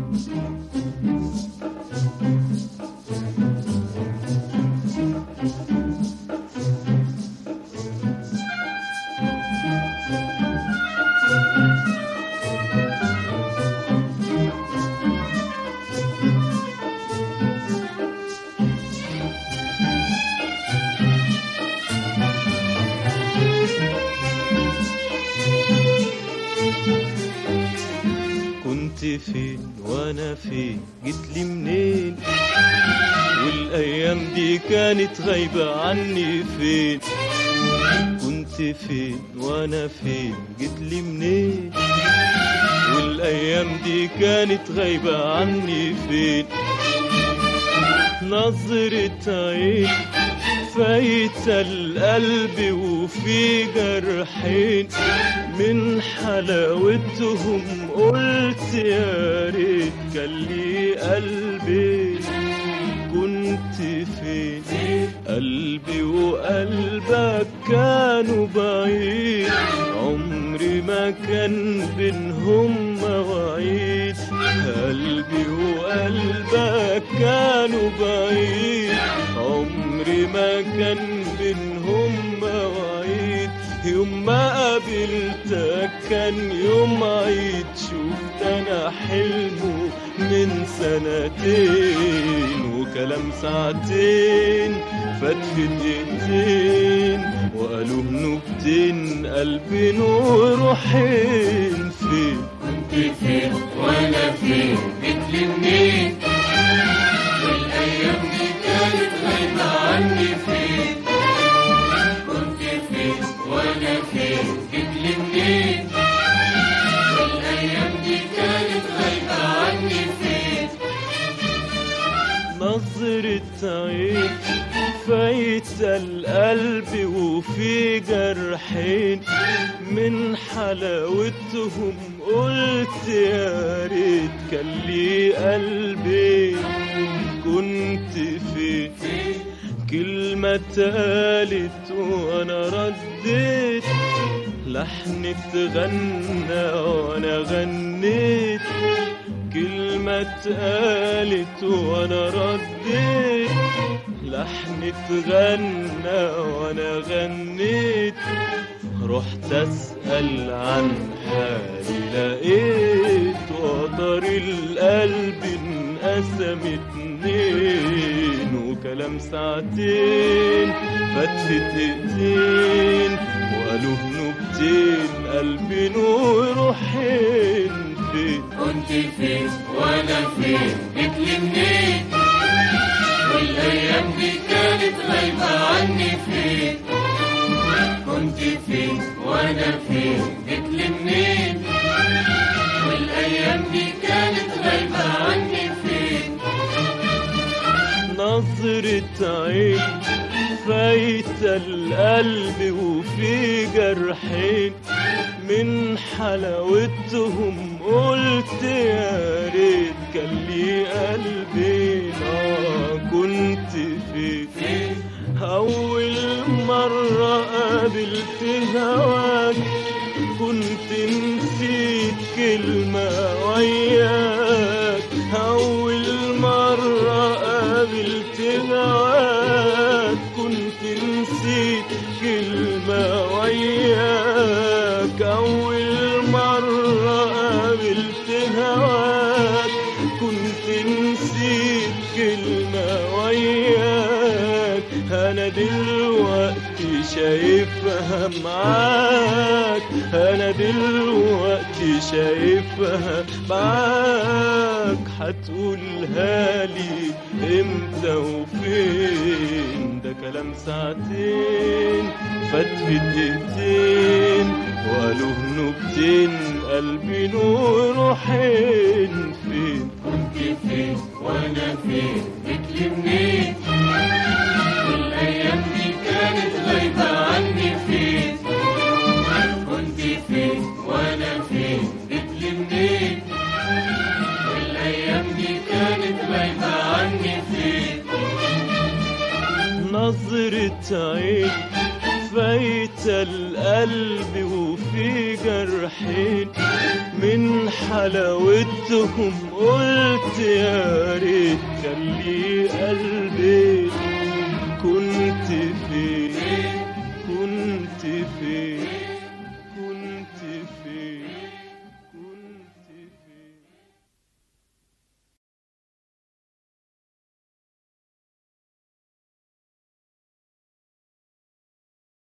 كنت فين وانا فين جيتلي منين والايام دي كانت غايبة عني فين كنت فين وانا فين جيتلي منين والايام دي كانت غايبة عني فين نظرة عين فايتة القلب وفي جرحين من حلاوتهم قلت يا ريت كان لي قلبي كنت فين قلبي وقلبك كانوا بعيد عمري ما كان بينهم مواعيد قلبي وقلبك كانوا بعيد عمري ما كان بينهم مواعيد يوم ما قابلتك كان يوم عيد شفت انا حلمه من سنتين وكلام ساعتين فات في دقيقتين وقالوا نكتين قلبي وروحين فين كنت فين وانا فين جيتلي منين والايام دي كانت غايبة عني فين كنت فين وانا فين جيتلي منين والايام دي كانت غايبة عني فين نظرة عين فايتة القلب وفي جرحين من حلاوتهم قلت يا ريت كان لي قلبي كنت فين كلمة اتقالت وانا رديت لحن اتغنى وانا غنيت كلمة اتقالت وانا رديت لحن اتغنى وانا غنيت رحت اسأل عن حالي لقيت وتر القلب انقسم اتنين وكلام ساعتين فتت دقيقتين وقالوا نكتين قلبي وروحين فين كنت فين وانا فين جيتلي منين والايام دي كانت غايبة عني فين كنت فين وانا فين جيتلي منين والايام دي كانت غايبة عني فين نظرة عين فايتة القلب وفي جرحين من حلاوتهم قلت يا ريت كان لي قلبي آه كنت فين أول مرة قابلت هواك كنت نسيت كلمة وياك أول مرة قابلت هواك كنت نسيت كلمة وياك أول مرة قابلت هواك كنت نسيت كلمة وياك أنا دلوقتي شايفها معاك أنا دلوقتي شايفها معاك هتقولها لي امتى وفين ده كلام ساعتين فات في دقيقتين وقالوا نكتين قلبي نور روحين فين كنت فين وانا فين جيتلي منين والايام دي كانت غايبة عني فين كنت فين وانا فين جيتلي منين والايام دي كانت غايبة عني فين نظرة عين فايتة القلب وفي جرحين من حلاوتهم قلت يا ريت كان لي قلبي